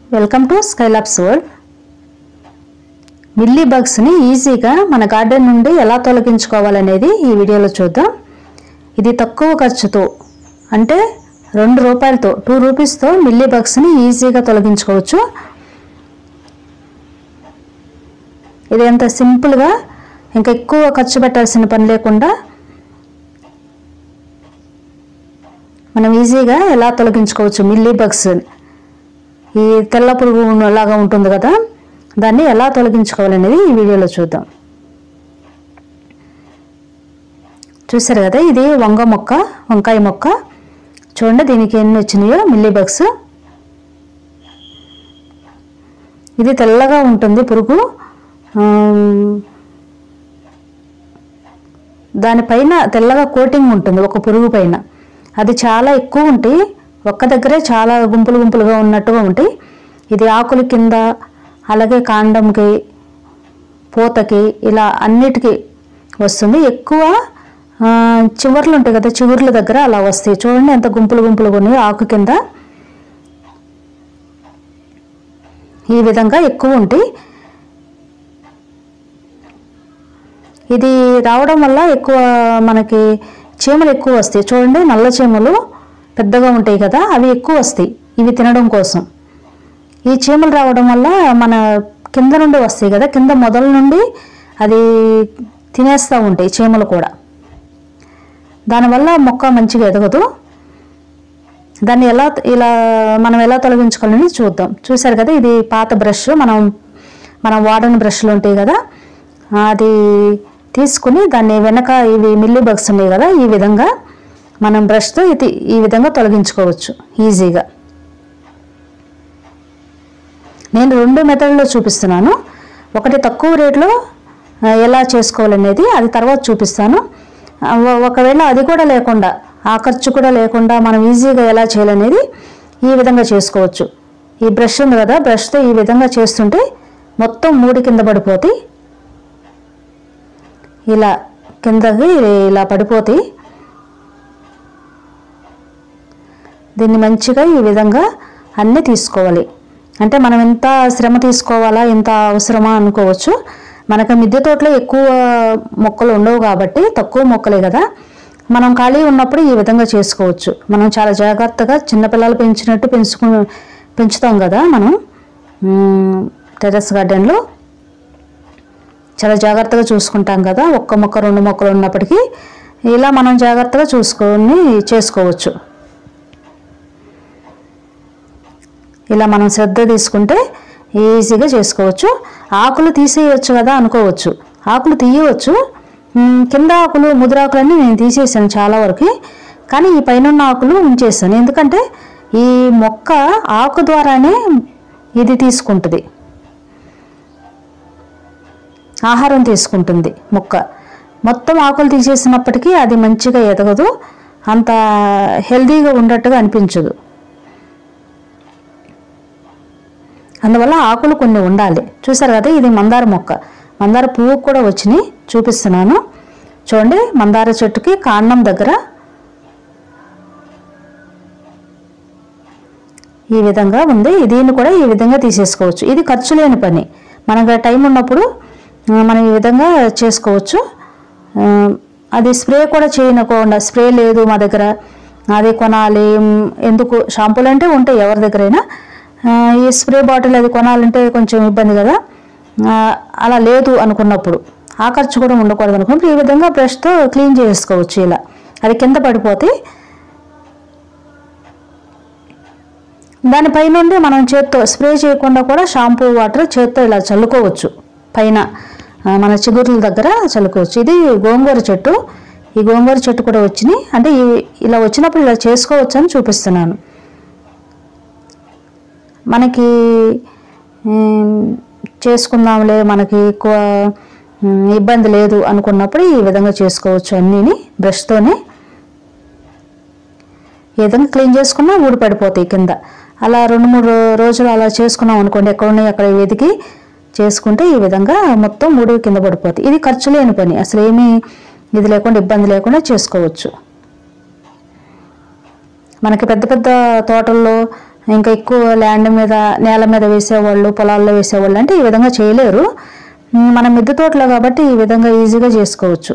welcome to Skylabs world mealy బగ్స్ని ఈజీగా మన గార్డెన్ నుండి ఎలా తొలగించుకోవాలనేది ఈ వీడియోలో చూద్దాం ఇది తక్కువ ఖర్చుతో అంటే రెండు రూపాయలతో టూ రూపీస్తో మిల్లీ బగ్స్ని ఈజీగా తొలగించుకోవచ్చు ఇది ఎంత సింపుల్గా ఇంకా ఎక్కువ ఖర్చు పెట్టాల్సిన పని లేకుండా మనం ఈజీగా ఎలా తొలగించుకోవచ్చు మిల్లీ బగ్స్ ఈ తెల్ల పురుగు లాగా ఉంటుంది కదా దాన్ని ఎలా తొలగించుకోవాలనేది ఈ వీడియోలో చూద్దాం చూసారు కదా ఇది వంగ మొక్క వంకాయ మొక్క చూడండి దీనికి ఎన్ని వచ్చినాయో మిల్లీ బగ్స్ ఇది తెల్లగా ఉంటుంది పురుగు ఆమ్, దానిపైన తెల్లగా కోటింగ్ ఉంటుంది ఒక పురుగు పైన అది చాలా ఎక్కువ ఉంటాయి ఒక్క దగ్గరే చాలా గుంపులు గుంపులుగా ఉన్నట్టుగా ఉంటాయి ఇది ఆకుల కింద అలాగే కాండంకి పూతకి ఇలా అన్నిటికీ వస్తుంది ఎక్కువ ఆ, చివర్లు ఉంటాయి కదా చిగుర్ల దగ్గర అలా వస్తాయి చూడండి ఎంత గుంపులు గుంపులుగా ఉన్నాయో ఆకు కింద ఈ విధంగా ఎక్కువ ఉంటాయి ఇది రావడం వల్ల ఎక్కువ మనకి చీమలు ఎక్కువ వస్తాయి చూడండి నల్ల చీమలు పెద్దగా ఉంటాయి కదా అవి ఎక్కువ వస్తాయి ఇవి తినడం కోసం ఈ చీమలు రావడం వల్ల మన కింద నుండి వస్తాయి కదా కింద మొదల నుండి అది తినేస్తూ ఉంటాయి చీమలు కూడా దానివల్ల మొక్క మంచిగా ఎదగదు దాన్ని ఎలా ఇలా మనం ఎలా తొలగించుకోవాలని చూద్దాం చూసారు కదా ఇది పాత బ్రష్ మనం మనం వాడని బ్రష్లు ఉంటాయి కదా అది తీసుకుని దాన్ని వెనక ఇవి మిల్లీ బగ్స్ ఉన్నాయి కదా ఈ విధంగా మనం బ్రష్తో ఇది ఈ విధంగా తొలగించుకోవచ్చు ఈజీగా నేను రెండు మెథడ్లో చూపిస్తున్నాను ఒకటి తక్కువ రేట్లో ఆ, ఎలా చేసుకోవాలనేది అది తర్వాత చూపిస్తాను ఆ, ఒ- ఒకవేళ అది కూడా లేకుండా ఆ ఖర్చు కూడా లేకుండా మనం ఈజీగా ఎలా చేయాలనేది ఈ విధంగా చేసుకోవచ్చు ఈ బ్రష్ ఉంది కదా బ్రష్తో ఈ విధంగా చేస్తుంటే మొత్తం మూడు కింద పడిపోతాయి ఇలా కిందకి ఇలా పడిపోతాయి దీన్ని మంచిగా ఈ విధంగా అన్నీ తీసుకోవాలి అంటే మనం ఎంత శ్రమ తీసుకోవాలా ఎంత అవసరమా అనుకోవచ్చు మనకు మిద్దె తోటలో ఎక్కువ మొక్కలు ఉండవు కాబట్టి తక్కువ మొక్కలే కదా మనం ఖాళీ ఉన్నప్పుడు ఈ విధంగా చేసుకోవచ్చు మనం చాలా జాగ్రత్తగా చిన్నపిల్లలు పెంచినట్టు పెంచుకు పెంచుతాం కదా మనం మ్, టెర్రస్ గార్డెన్లో చాలా జాగ్రత్తగా చూసుకుంటాం కదా ఒక్క మొక్క రెండు మొక్కలు ఉన్నప్పటికీ ఇలా మనం జాగ్రత్తగా చూసుకొని చేసుకోవచ్చు ఇలా మనం శ్రద్ధ తీసుకుంటే ఈజీగా చేసుకోవచ్చు ఆకులు తీసేయవచ్చు కదా అనుకోవచ్చు ఆకులు తీయవచ్చు మ్, కింద ఆకులు ముదిరాకులన్నీ నేను తీసేసాను చాలా వరకు కానీ ఈ పైన ఆకులు ఉంచేసాను ఎందుకంటే ఈ మొక్క ఆకు ద్వారానే ఇది తీసుకుంటుంది ఆహారం తీసుకుంటుంది మొక్క మొత్తం ఆకులు తీసేసినప్పటికీ అది మంచిగా ఎదగదు అంత హెల్దీగా ఉన్నట్టుగా అనిపించదు అందువల్ల ఆకులు కొన్ని ఉండాలి చూసారు కదా ఇది మందార మొక్క మందార పువ్వు కూడా వచ్చినాయి చూపిస్తున్నాను చూడండి మందార చెట్టుకి కాండం దగ్గర ఈ విధంగా ఉంది దీన్ని కూడా ఈ విధంగా తీసేసుకోవచ్చు ఇది ఖర్చు లేని పని మనకు టైం ఉన్నప్పుడు ఆ, మనం ఈ విధంగా చేసుకోవచ్చు ఆ, అది స్ప్రే కూడా చేయనకుండా స్ప్రే లేదు మా దగ్గర అది కొనాలి మ్, ఎందుకు షాంపూలు అంటే ఉంటాయి ఎవరి దగ్గరైనా ఆ, ఈ స్ప్రే బాటిల్ అది కొనాలంటే కొంచెం ఇబ్బంది కదా ఆ, అలా లేదు అనుకున్నప్పుడు ఆ ఖర్చు కూడా ఉండకూడదు అనుకున్నప్పుడు ఈ విధంగా బ్రష్తో క్లీన్ చేసుకోవచ్చు ఇలా అది కింద పడిపోతే దానిపై నుండి మనం చేత్తో స్ప్రే చేయకుండా కూడా షాంపూ వాటర్ చేత్తో ఇలా చల్లుకోవచ్చు పైన ఆ, మన చిగుర్ల దగ్గర చల్లుకోవచ్చు ఇది గోంగూర చెట్టు ఈ గోంగూర చెట్టు కూడా వచ్చినాయి అంటే ఈ- ఇలా వచ్చినప్పుడు ఇలా చేసుకోవచ్చు అని చూపిస్తున్నాను మనకి ఉమ్, చేసుకుందాంలే మనకి ఎక్కువ ఉమ్, ఇబ్బంది లేదు అనుకున్నప్పుడు ఈ విధంగా చేసుకోవచ్చు అన్నీని బ్రష్తోనే ఈ విధంగా క్లీన్ చేసుకున్నా ఊడి పడిపోతాయి కింద అలా రెండు మూడు రోజులు అలా చేసుకున్నాం అనుకోండి ఎక్కడ ఉన్నాయి అక్కడ వెతికి చేసుకుంటే ఈ విధంగా మొత్తం మూడు కింద పడిపోతాయి ఇది ఖర్చు లేని పని అసలు ఏమీ ఇది లేకుండా ఇబ్బంది లేకుండా చేసుకోవచ్చు మనకి పెద్ద పెద్ద తోటల్లో ఇంకా ఎక్కువ ల్యాండ్ మీద నేల మీద వేసేవాళ్ళు పొలాల్లో వేసేవాళ్ళు అంటే ఈ విధంగా చేయలేరు ఉమ్, మన మిద్దె తోటలో కాబట్టి ఈ విధంగా ఈజీగా చేసుకోవచ్చు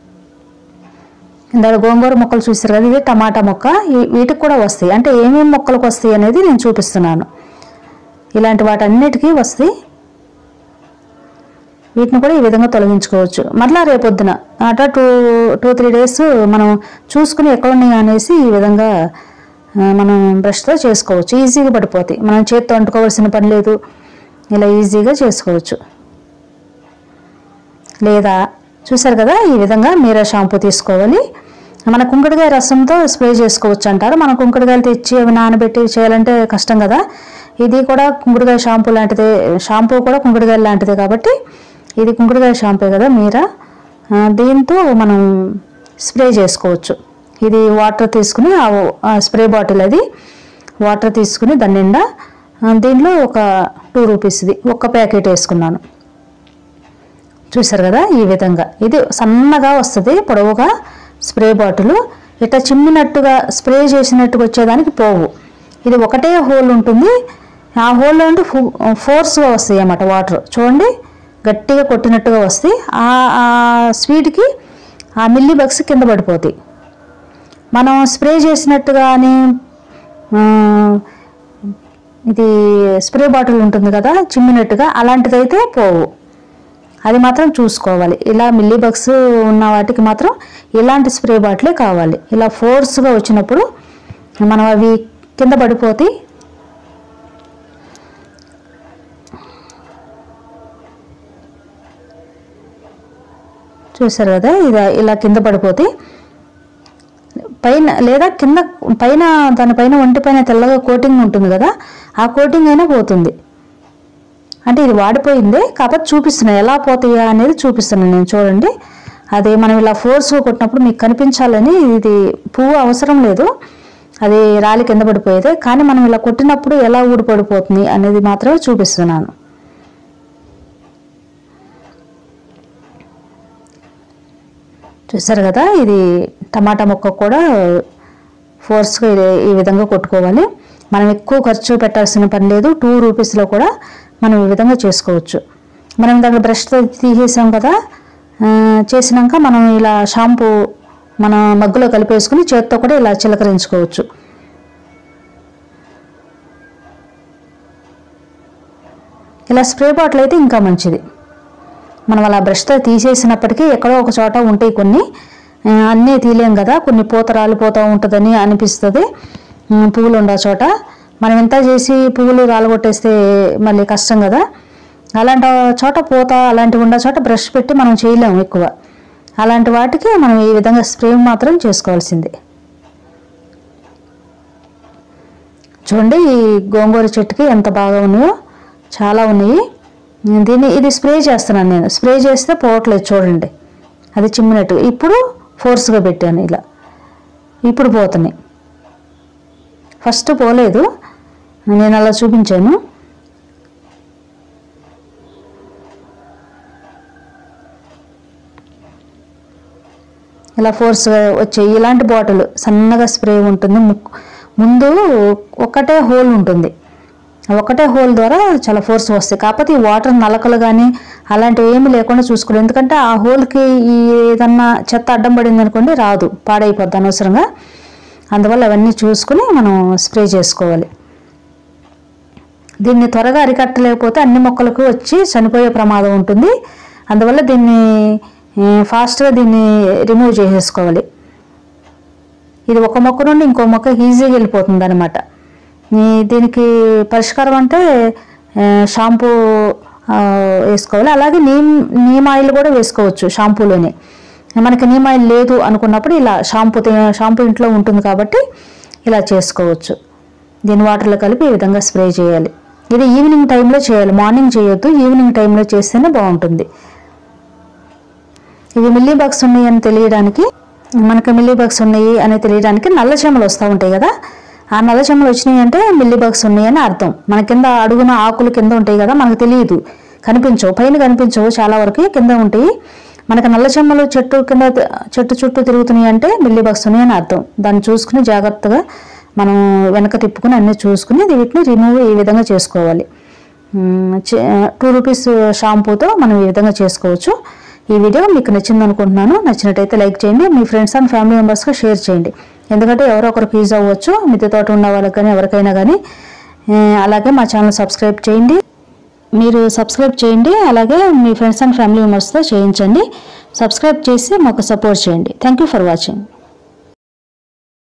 ఇందాక గోంగూర మొక్కలు చూస్తారు కదా ఇది టమాటా మొక్క ఈ- వీటికి కూడా వస్తాయి అంటే ఏమేమి మొక్కలకు వస్తాయి అనేది నేను చూపిస్తున్నాను ఇలాంటి వాటన్నిటికీ వస్తాయి వీటిని కూడా ఈ విధంగా తొలగించుకోవచ్చు మరలా రేపొద్దున అట టూ టూ త్రీ డేస్ మనం చూసుకుని ఎక్కడ ఉన్నాయి అనేసి ఈ విధంగా ఆ, మనం బ్రష్తో చేసుకోవచ్చు ఈజీగా పడిపోతాయి మనం చేత్తో అంటుకోవాల్సిన పని లేదు ఇలా ఈజీగా చేసుకోవచ్చు లేదా చూసారు కదా ఈ విధంగా మీరా షాంపూ తీసుకోవాలి మన కుంకుడుకాయ రసంతో స్ప్రే చేసుకోవచ్చు అంటారు మన కుంకుడుకాయలు తెచ్చి అవి నానబెట్టి చేయాలంటే కష్టం కదా ఇది కూడా కుంకుడుకాయ షాంపూ లాంటిదే షాంపూ కూడా కుంకుడుకాయ లాంటిదే కాబట్టి ఇది కుంకుడుకాయ షాంపూ కదా మీరా ఆ, దీంతో మనం స్ప్రే చేసుకోవచ్చు ఇది వాటర్ తీసుకుని ఆ ఆ స్ప్రే బాటిల్ అది వాటర్ తీసుకుని దాని నిండా ఆ, దీనిలో ఒక టూ రూపీస్ది ఒక్క ప్యాకెట్ వేసుకున్నాను చూసారు కదా ఈ విధంగా ఇది సన్నగా వస్తుంది పొడవుగా స్ప్రే బాటిల్ ఇట్లా చిమ్మినట్టుగా స్ప్రే చేసినట్టుగా వచ్చేదానికి పోవు ఇది ఒకటే హోల్ ఉంటుంది ఆ హోల్లో నుండి ఫో- ఫోర్స్గా వస్తాయి అన్నమాట వాటర్ చూడండి గట్టిగా కొట్టినట్టుగా వస్తాయి ఆ ఆ స్వీట్కి ఆ మిల్లీ బగ్స్ కింద పడిపోతాయి మనం స్ప్రే చేసినట్టుగా అని ఆ, ఇది స్ప్రే బాటిల్ ఉంటుంది కదా చిమ్మినట్టుగా అలాంటిదైతే పోవు అది మాత్రం చూసుకోవాలి ఇలా మిల్లీ బగ్స్ ఉన్న వాటికి మాత్రం ఇలాంటి స్ప్రే బాటిలే కావాలి ఇలా ఫోర్స్గా వచ్చినప్పుడు మనం అవి కింద పడిపోతాయి చూసారు కదా ఇది ఇలా కింద పడిపోతే పైన లేదా కింద పైన దానిపైన ఒంటి పైన తెల్లగా కోటింగ్ ఉంటుంది కదా ఆ కోటింగ్ అయినా పోతుంది అంటే ఇది వాడిపోయిందే కాకపోతే చూపిస్తున్నాను ఎలా పోతాయా అనేది చూపిస్తున్నాను నేను చూడండి అది మనం ఇలా ఫోర్స్గా కొట్టినప్పుడు మీకు కనిపించాలని ఇది పువ్వు అవసరం లేదు అది రాలి కింద పడిపోయేదే కానీ మనం ఇలా కొట్టినప్పుడు ఎలా ఊడిపడిపోతుంది అనేది మాత్రమే చూపిస్తున్నాను చూసారు కదా ఇది టమాటా మొక్క కూడా ఫోర్స్గా ఇది- ఈ విధంగా కొట్టుకోవాలి మనం ఎక్కువ ఖర్చు పెట్టాల్సిన పని లేదు టూ రూపీస్లో కూడా మనం ఈ విధంగా చేసుకోవచ్చు మనం దాంట్లో బ్రష్తో తీసేసాం కదా ఆ, చేసినాక మనం ఇలా షాంపూ మన మగ్గులో కలిపేసుకుని చేత్తో కూడా ఇలా చిలకరించుకోవచ్చు ఇలా స్ప్రే బాటిల్ అయితే ఇంకా మంచిది మనం అలా బ్రష్తో తీసేసినప్పటికీ ఎక్కడో ఒక చోట ఉంటాయి కొన్ని ఆ, అన్నీ తీయలేం కదా కొన్ని పూత రాలిపోతూ ఉంటుందని అనిపిస్తుంది ఉమ్, పువ్వులు ఉండే చోట మనం ఎంత చేసి పువ్వులు రాలగొట్టేస్తే మళ్ళీ కష్టం కదా అలాంటి చోట పూత అలాంటివి ఉండే చోట బ్రష్ పెట్టి మనం చేయలేము ఎక్కువ అలాంటి వాటికి మనం ఈ విధంగా స్ప్రే మాత్రం చేసుకోవాల్సిందే చూడండి ఈ గోంగూర చెట్టుకి ఎంత బాగా ఉన్నాయో చాలా ఉన్నాయి దీన్ని ఇది స్ప్రే చేస్తున్నాను నేను స్ప్రే చేస్తే పోవట్లేదు చూడండి అది చిమ్మినట్టు ఇప్పుడు ఫోర్స్గా పెట్టాను ఇలా ఇప్పుడు పోతున్నాయి ఫస్ట్ పోలేదు నేను అలా చూపించాను ఇలా ఫోర్స్గా వచ్చాయి ఇలాంటి బాటిల్ సన్నగా స్ప్రే ఉంటుంది ముక్కు ముందు ఒకటే హోల్ ఉంటుంది ఒకటే హోల్ ద్వారా చాలా ఫోర్స్ వస్తాయి కాకపోతే ఈ వాటర్ నలకలు కానీ అలాంటివి ఏమీ లేకుండా చూసుకోవాలి ఎందుకంటే ఆ హోల్కి ఈ ఏదన్నా చెత్త అడ్డం పడింది అనుకోండి రాదు పాడైపోద్ది అనవసరంగా అందువల్ల అవన్నీ చూసుకుని మనం స్ప్రే చేసుకోవాలి దీన్ని త్వరగా అరికట్టలేకపోతే అన్ని మొక్కలకు వచ్చి చనిపోయే ప్రమాదం ఉంటుంది అందువల్ల దీన్ని ఏ, ఫాస్ట్గా దీన్ని రిమూవ్ చేసేసుకోవాలి ఇది ఒక మొక్క నుండి ఇంకో మొక్క ఈజీగా వెళ్ళిపోతుంది అనమాట దీనికి పరిష్కారం అంటే ఆ, షాంపూ ఆ, వేసుకోవాలి అలాగే నీమ్ నీమ్ ఆయిల్ కూడా వేసుకోవచ్చు షాంపూలోనే మనకి నీమ్ ఆయిల్ లేదు అనుకున్నప్పుడు ఇలా షాంపూ తే- షాంపూ ఇంట్లో ఉంటుంది కాబట్టి ఇలా చేసుకోవచ్చు దీని వాటర్లో కలిపి ఈ విధంగా స్ప్రే చేయాలి ఇది ఈవినింగ్ టైంలో చేయాలి మార్నింగ్ చేయొద్దు ఈవినింగ్ టైంలో చేస్తేనే బాగుంటుంది ఇవి మిల్లీ బాక్స్ ఉన్నాయి అని తెలియడానికి మనకి మిల్లీ బాక్స్ ఉన్నాయి అని తెలియడానికి నల్ల చెమలు వస్తూ ఉంటాయి కదా ఆ నల్ల చెమలు వచ్చినాయి అంటే మిల్లీ బాక్స్ ఉన్నాయి అని అర్థం మన కింద అడుగున ఆకులు కింద ఉంటాయి కదా మనకు తెలియదు కనిపించవు పైన కనిపించవు చాలా వరకు కింద ఉంటాయి మనకి నల్ల చెమ్మలు చెట్టు కింద చెట్టు చుట్టూ తిరుగుతున్నాయి అంటే మిల్లీ బాక్స్ ఉన్నాయి అని అర్థం దాన్ని చూసుకుని జాగ్రత్తగా మనం వెనక తిప్పుకుని అన్నీ చూసుకుని వీటిని రిమూవ్ ఈ విధంగా చేసుకోవాలి టూ రూపీస్ షాంపూతో మనం ఈ విధంగా చేసుకోవచ్చు ఈ వీడియో మీకు నచ్చింది అనుకుంటున్నాను నచ్చినట్టయితే లైక్ చేయండి మీ ఫ్రెండ్స్ అండ్ ఫ్యామిలీ మెంబర్స్కి షేర్ చేయండి ఎందుకంటే ఎవరో ఒకరికి యూజ్ అవ్వచ్చు మిద్దె తోట ఉన్న వాళ్ళకి కానీ ఎవరికైనా కానీ ఆ, అలాగే మా ఛానల్ సబ్స్క్రైబ్ చేయండి మీరు సబ్స్క్రైబ్ చేయండి అలాగే మీ ఫ్రెండ్స్ అండ్ ఫ్యామిలీ మెంబర్స్తో చేయించండి సబ్స్క్రైబ్ చేసి మాకు సపోర్ట్ చేయండి థ్యాంక్ యూ ఫర్ వాచింగ్